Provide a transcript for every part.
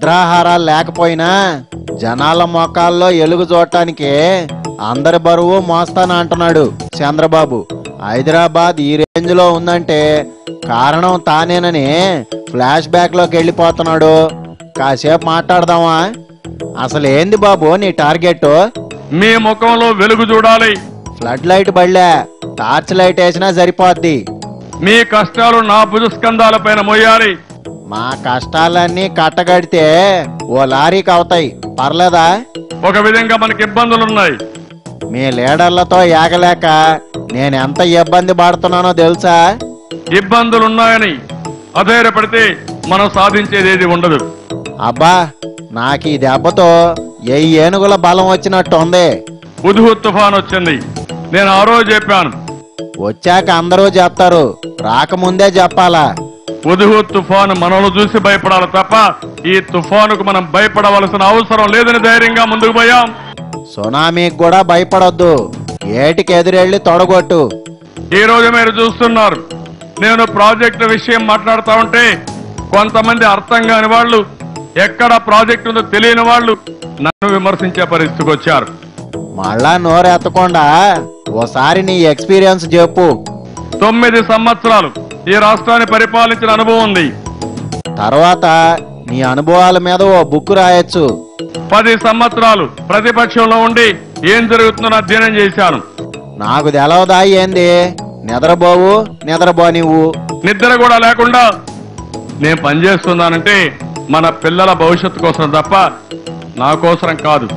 నిద్రాహారాలు లేకపోయినా జనాల మోకాల్లో ఎలుగు చూడటానికి అందరి బరువు మోస్తాను అంటున్నాడు చంద్రబాబు హైదరాబాద్ ఈ రేంజ్ లో ఉందంటే కారణం తానేనని ఫ్లాష్ బ్యాక్ లోకి వెళ్ళిపోతున్నాడు కాసేపు మాట్లాడదామా అసలు ఏంది బాబు నీ టార్గెట్ మీ ముఖంలో వెలుగు చూడాలి ఫ్లడ్ లైట్ బళ్ళే టార్చ్ లైట్ వేసినా సరిపోద్ది మీ కష్టాలు నా భుజస్కంధాల పైన మోయాలి మా కష్టాలన్నీ కట్టగడితే ఓ లారీకి అవుతాయి పర్లేదా ఒక విధంగా మనకి ఇబ్బందులున్నాయి మీ లీడర్లతో ఏగలేక నేను ఎంత ఇబ్బంది పడుతున్నానో తెలుసా ఇబ్బందులున్నాయని అధైర్యపడితే మనం సాధించేది ఏది ఉండదు అబ్బా నాకు ఈ దెబ్బతో ఏ ఏనుగుల బలం వచ్చినట్టు ఉంది ఉదుహు తుఫాన్ వచ్చింది నేను ఆ రోజు చెప్పాను వచ్చాక అందరూ చెప్తారు రాకముందే చెప్పాలా ఉదుహు తుఫాను మనల్ని చూసి భయపడాలి తప్ప ఈ తుఫానుకు మనం భయపడవలసిన అవసరం లేదని ధైర్యంగా ముందుకు పోయాం సునామీకి కూడా భయపడొద్దు ఏటికి ఎదురెళ్ళి తొడగొట్టు ఈ రోజు మీరు చూస్తున్నారు నేను ప్రాజెక్టు విషయం మాట్లాడుతా ఉంటే కొంతమంది అర్థం కాని వాళ్ళు ఎక్కడ ప్రాజెక్ట్ ఉందో తెలియని వాళ్ళు నన్ను విమర్శించే పరిస్థితికి వచ్చారు మళ్ళా నోరెత్తకుండా ఓసారి నీ ఎక్స్పీరియన్స్ చెప్పు తొమ్మిది సంవత్సరాలు ఈ రాష్ట్రాన్ని పరిపాలించిన అనుభవం ఉంది తర్వాత నీ అనుభవాల మీద ఓ బుక్ రాయొచ్చు పది సంవత్సరాలు ప్రతిపక్షంలో ఉండి ఏం జరుగుతుందో అధ్యయనం చేశాను నాకు తెలవదా ఏంది నిద్రపోవు నిద్రపో నువ్వు నిద్ర కూడా లేకుండా నేను పనిచేస్తున్నానంటే మన పిల్లల భవిష్యత్తు కోసం తప్ప నా కోసరం కాదు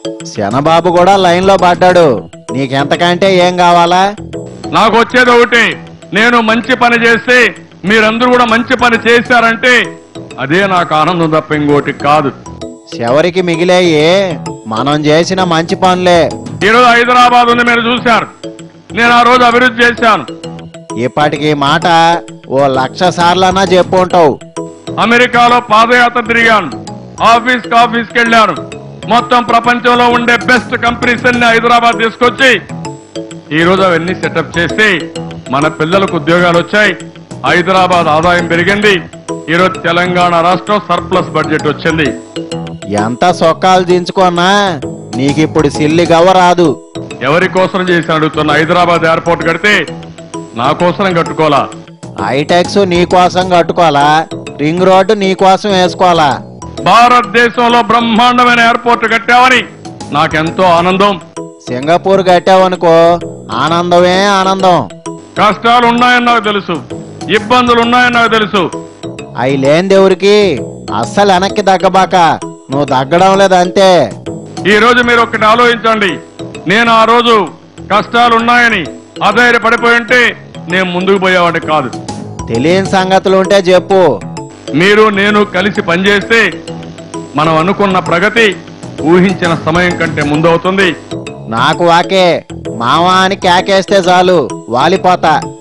శనబాబు కూడా లైన్లో పడ్డాడు నీకెంతకంటే ఏం కావాలా నాకు వచ్చేది ఒకటి నేను మంచి పని చేస్తే మీరందరూ కూడా మంచి పని చేశారంటే అదే నాకు ఆనందం తప్ప ఇంకోటి కాదు చివరికి మిగిలేయి మనం చేసిన మంచి పనులే ఈరోజు హైదరాబాద్ ఉంది మీరు చూశారు నేను ఆ రోజు అభివృద్ధి చేశాను ఇప్పటికి ఈ మాట ఓ లక్ష సార్లన్నా చెప్పు ఉంటావు అమెరికాలో పాదయాత్ర తిరిగాను ఆఫీస్ కి ఆఫీస్కి వెళ్ళాను మొత్తం ప్రపంచంలో ఉండే బెస్ట్ కంపెనీస్ అన్ని హైదరాబాద్ తీసుకొచ్చి ఈ రోజు అవన్నీ సెటప్ చేసి మన పిల్లలకు ఉద్యోగాలు వచ్చాయి హైదరాబాద్ ఆదాయం పెరిగింది ఈరోజు తెలంగాణ రాష్ట్రం సర్ప్లస్ బడ్జెట్ వచ్చింది ఎంత సొక్కాలు దించుకున్నా నీకిప్పుడు సిల్లి గవ్వ రాదు ఎవరి కోసం చేసి అడుగుతున్న హైదరాబాద్ ఎయిర్పోర్ట్ కడితే నా కోసం కట్టుకోవాలా హైటెక్స్ నీ కోసం కట్టుకోవాలా రింగ్ రోడ్డు నీ కోసం వేసుకోవాలా భారతదేశంలో బ్రహ్మాండమైన ఎయిర్పోర్ట్ కట్టామని నాకెంతో ఆనందం సింగపూర్ కట్టావనుకో ఆనందమే ఆనందం కష్టాలు ఉన్నాయని నాకు తెలుసు ఇబ్బందులు ఉన్నాయని నాకు తెలుసు అవి లేని దేవుడికి అస్సలు వెనక్కి దగ్గబాక నువ్వు దగ్గడం లేదంతే ఈ రోజు మీరు ఒకటి ఆలోచించండి నేను ఆ రోజు కష్టాలు ఉన్నాయని అధైర్య పడిపోయి ఉంటే నేను ముందుకు పోయేవాడిని కాదు తెలియని సంగతులు ఉంటే చెప్పు మీరు నేను కలిసి పనిచేస్తే మనం అనుకున్న ప్రగతి ఊహించిన సమయం కంటే ముందవుతుంది నాకు వాకే మావా అని కేకేస్తే చాలు వాలిపోతా